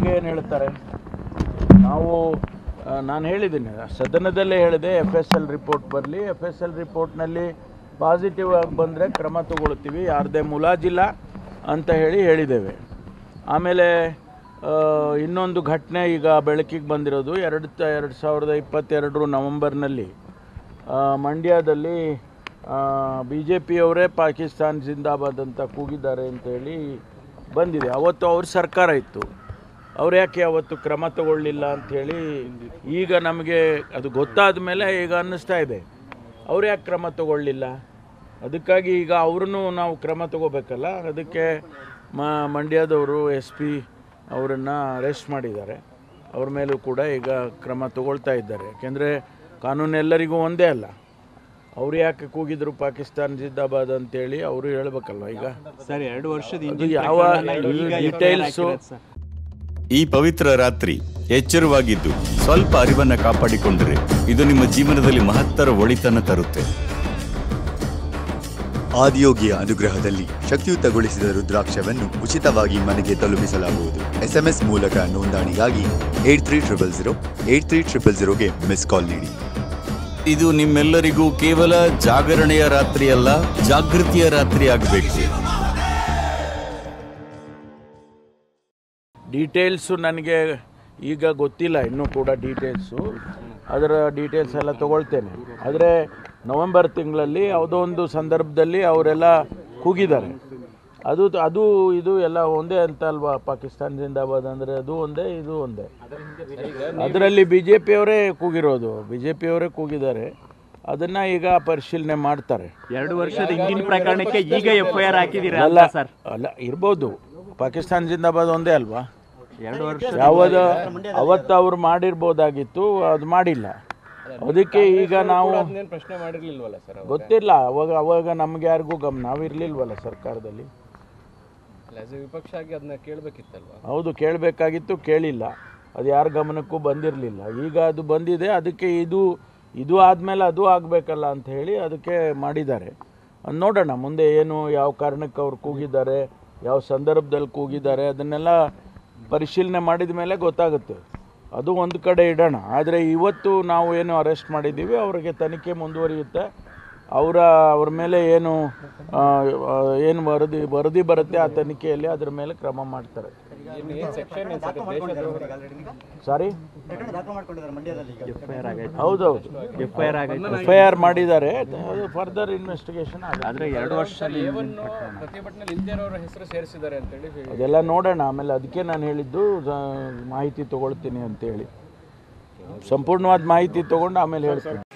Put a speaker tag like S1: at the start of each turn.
S1: ಏನು ಹೇಳ್ತಾರೆ ನಾವು ನಾನು ಹೇಳಿದ್ದೀನಿ ಸದನದಲ್ಲೇ ಹೇಳಿದೆ ಎಫ್ ಎಸ್ ಎಲ್ ರಿಪೋರ್ಟ್ ಬರಲಿ ಎಫ್ ಎಸ್ ಎಲ್ ರಿಪೋರ್ಟ್ನಲ್ಲಿ ಪಾಸಿಟಿವ್ ಆಗಿ ಬಂದರೆ ಕ್ರಮ ತಗೊಳ್ತೀವಿ ಯಾರದೇ ಮುಲಾಜಿಲ್ಲ ಅಂತ ಹೇಳಿ ಹೇಳಿದ್ದೇವೆ ಆಮೇಲೆ ಆ, ಇನ್ನೊಂದು ಘಟನೆ ಈಗ ಬೆಳಕಿಗೆ ಬಂದಿರೋದು ಎರಡು ತ ಎರಡು ಸಾವಿರದ ಇಪ್ಪತ್ತೆರಡರ ನವಂಬರ್ನಲ್ಲಿ ಆ, ಮಂಡ್ಯದಲ್ಲಿ ಬಿ ಜೆ ಪಿಯವರೇ ಪಾಕಿಸ್ತಾನ್ ಜಿಂದಾಬಾದ್ ಅಂತ ಕೂಗಿದ್ದಾರೆ ಅಂತೇಳಿ ಬಂದಿದೆ ಅವತ್ತು ಅವ್ರ ಸರ್ಕಾರ ಇತ್ತು ಅವ್ರು ಯಾಕೆ ಅವತ್ತು ಕ್ರಮ ತಗೊಳ್ಳಿಲ್ಲ ಅಂಥೇಳಿ ಈಗ ನಮಗೆ ಅದು ಗೊತ್ತಾದ ಮೇಲೆ ಈಗ ಅನ್ನಿಸ್ತಾ ಇದೆ ಅವ್ರು ಯಾಕೆ ಕ್ರಮ ತಗೊಳ್ಳಿಲ್ಲ ಅದಕ್ಕಾಗಿ ಈಗ ಅವ್ರನ್ನೂ ನಾವು ಕ್ರಮ ತಗೋಬೇಕಲ್ಲ ಅದಕ್ಕೆ ಮ ಮಂಡ್ಯದವರು ಎಸ್ ಪಿ ಅವರನ್ನು ಅರೆಸ್ಟ್ ಮಾಡಿದ್ದಾರೆ ಅವ್ರ ಮೇಲೂ ಕೂಡ ಈಗ ಕ್ರಮ ತಗೊಳ್ತಾ ಇದ್ದಾರೆ ಯಾಕೆಂದರೆ ಕಾನೂನು ಎಲ್ಲರಿಗೂ ಒಂದೇ ಅಲ್ಲ ಅವ್ರು ಯಾಕೆ ಕೂಗಿದ್ರು ಪಾಕಿಸ್ತಾನ್ ಜಿಂದಾಬಾದ್ ಅಂತೇಳಿ ಅವರು ಹೇಳ್ಬೇಕಲ್ವ ಈಗ
S2: ಸರ್ ಎರಡು ವರ್ಷದ
S1: ಅದು
S2: ಹಿಂದಿನ
S1: ಯಾವ
S2: ಪ್ರಕರಣ ಈಗ
S1: ಡೀಟೇಲ್ಸು
S2: FIR ಹಾಕಿರೋದು ಸರ್.
S3: ಈ ಪವಿತ್ರ ರಾತ್ರಿ ಎಚ್ಚರವಾಗಿದ್ದು ಸ್ವಲ್ಪ ಅರಿವನ್ನ ಕಾಪಾಡಿಕೊಂಡರೆ ಇದು ನಿಮ್ಮ ಜೀವನದಲ್ಲಿ ಮಹತ್ತರ ಒಳಿತನ್ನ ತರುತ್ತೆ
S4: ಆದಿಯೋಗಿಯ ಅನುಗ್ರಹದಲ್ಲಿ ಶಕ್ತಿಯುತಗೊಳಿಸಿದ ರುದ್ರಾಕ್ಷವನ್ನು ಉಚಿತವಾಗಿ ಮನೆಗೆ ತಲುಪಿಸಲಾಗುವುದು ಎಸ್ಎಂಎಸ್ ಮೂಲಕ ನೋಂದಣಿಗಾಗಿ eight three triple zero eight three triple ಜೀರೋಗೆ ಮಿಸ್ ಕಾಲ್ ನೀಡಿ
S3: ಇದು ನಿಮ್ಮೆಲ್ಲರಿಗೂ ಕೇವಲ ಜಾಗರಣೆಯ ರಾತ್ರಿ ಅಲ್ಲ ಜಾಗೃತಿಯ ರಾತ್ರಿ ಆಗಬೇಕು
S1: ಡೀಟೇಲ್ಸು ನನಗೆ ಈಗ ಗೊತ್ತಿಲ್ಲ ಇನ್ನೂ ಕೂಡ ಡೀಟೇಲ್ಸು ಅದರ ಡೀಟೇಲ್ಸ್ ಎಲ್ಲ ತಗೊಳ್ತೇನೆ ಆದರೆ ನವೆಂಬರ್ ತಿಂಗಳಲ್ಲಿ ಯಾವುದೋ ಒಂದು ಸಂದರ್ಭದಲ್ಲಿ ಅವರೆಲ್ಲ ಕೂಗಿದ್ದಾರೆ ಅದು ಅದು ಇದು ಎಲ್ಲ ಒಂದೇ ಅಂತ ಅಲ್ವಾ ಪಾಕಿಸ್ತಾನ ಜಿಂದಾಬಾದ್ ಅಂದರೆ ಅದು ಒಂದೇ ಇದು ಒಂದೇ ಅದರಲ್ಲಿ ಬಿ ಜೆ ಪಿಯವರೇ ಕೂಗಿರೋದು ಬಿ ಜೆ ಪಿಯವರೇ ಕೂಗಿದ್ದಾರೆ ಅದನ್ನು ಈಗ ಪರಿಶೀಲನೆ ಮಾಡ್ತಾರೆ
S2: ಎರಡು ವರ್ಷದ ಹಿಂದಿನ ಪ್ರಕರಣಕ್ಕೆ ಈಗ ಎಫ್ ಐ ಆರ್ ಹಾಕಿದ್ದೀರಾ
S1: ಅಲ್ಲ
S2: ಅಲ್ಲ ಸರ್
S1: ಅಲ್ಲ ಇರ್ಬೋದು ಪಾಕಿಸ್ತಾನ ಜಿಂದಾಬಾದ್ ಒಂದೇ ಅಲ್ವಾ
S2: ಎರಡು ವರ್ಷ
S1: ಯಾವುದು ಅವತ್ತು ಅವ್ರು ಮಾಡಿರ್ಬೋದಾಗಿತ್ತು ಅದು ಮಾಡಿಲ್ಲ ಅದಕ್ಕೆ ಈಗ ನಾವು
S5: ಪ್ರಶ್ನೆ ಮಾಡಿರ್ಲಿಲ್ವಲ್ಲ ಸರ್
S1: ಗೊತ್ತಿಲ್ಲ ಅವಾಗ ಅವಾಗ ನಮ್ಗೆ ಯಾರಿಗೂ ಗಮನ ನಾವಿರ್ಲಿಲ್ವಲ್ಲ ಸರ್ಕಾರದಲ್ಲಿ
S5: ಆಸ್ ಎ ವಿಪಕ್ಷ ಆಗಿ ಅದನ್ನ ಕೇಳಬೇಕಿತ್ತಲ್ವಾ
S1: ಹೌದು ಕೇಳಬೇಕಾಗಿತ್ತು ಕೇಳಿಲ್ಲ ಅದು ಯಾರ ಗಮನಕ್ಕೂ ಬಂದಿರಲಿಲ್ಲ ಈಗ ಅದು ಬಂದಿದೆ ಅದಕ್ಕೆ ಇದು ಇದು ಆದಮೇಲೆ ಅದು ಆಗಬೇಕಲ್ಲ ಅಂತ ಹೇಳಿ ಅದಕ್ಕೆ ಮಾಡಿದ್ದಾರೆ ಅದ್ ನೋಡೋಣ ಮುಂದೆ ಏನು ಯಾವ ಕಾರಣಕ್ಕೆ ಅವ್ರು ಕೂಗಿದ್ದಾರೆ ಯಾವ ಸಂದರ್ಭದಲ್ಲಿ ಕೂಗಿದ್ದಾರೆ ಅದನ್ನೆಲ್ಲ ಪರಿಶೀಲನೆ ಮಾಡಿದ ಮೇಲೆ ಗೊತ್ತಾಗುತ್ತೆ ಅದು ಒಂದು ಕಡೆ ಇಡೋಣ ಆದರೆ ಇವತ್ತು ನಾವು ಏನು ಅರೆಸ್ಟ್ ಮಾಡಿದ್ದೀವಿ ಅವರಿಗೆ ತನಿಖೆ ಮುಂದುವರಿಯುತ್ತೆ ಅವರ ಅವ್ರ ಮೇಲೆ ಏನು ಆ, ಆ, ಏನು ವರದಿ ವರದಿ ಬರುತ್ತೆ ಆ ತನಿಖೆಯಲ್ಲಿ ಅದ್ರ ಮೇಲೆ ಕ್ರಮ ಮಾಡ್ತಾರೆ
S5: ಏನು ಏನು ಸೆಕ್ಷನ್ ಏನು ಸರ್ ದೇಶದ್ರೋಹ
S1: ಸಾರಿ
S2: ಎಫ್ ಐ ಆರ್ ಆಗೈತೆ
S1: ಹೌದೌದು
S2: ಎಫ್ ಐ ಆರ್ ಆಗೈತೆ
S1: ಎಫ್ ಐ ಆರ್ ಮಾಡಿದ್ದಾರೆ ಅದು ಫರ್ದರ್ ಇನ್ವೆಸ್ಟಿಗೇಷನ್ ಆಗುತ್ತೆ
S2: ಆದ್ರೆ ಎರಡು ವರ್ಷದ
S5: ಏವನ್ನು ಪ್ರತಿಭಟನೆಯಲ್ಲಿ ಇಲ್ದೇ ಇರೋರ ಹೆಸರು ಸೇರಿಸಿದ್ದಾರೆ ಅಂತೇಳಿ
S1: ಅದೆಲ್ಲ ನೋಡೋಣ ಆಮೇಲೆ ಅದಕ್ಕೆ ನಾನು ಹೇಳಿದ್ದು ಸ- ಮಾಹಿತಿ ತಗೊಳ್ತೀನಿ ಅಂತೇಳಿ ಸಂಪೂರ್ಣವಾದ ಮಾಹಿತಿ ತಗೊಂಡು ಆಮೇಲೆ ಹೇಳ್ತೀನಿ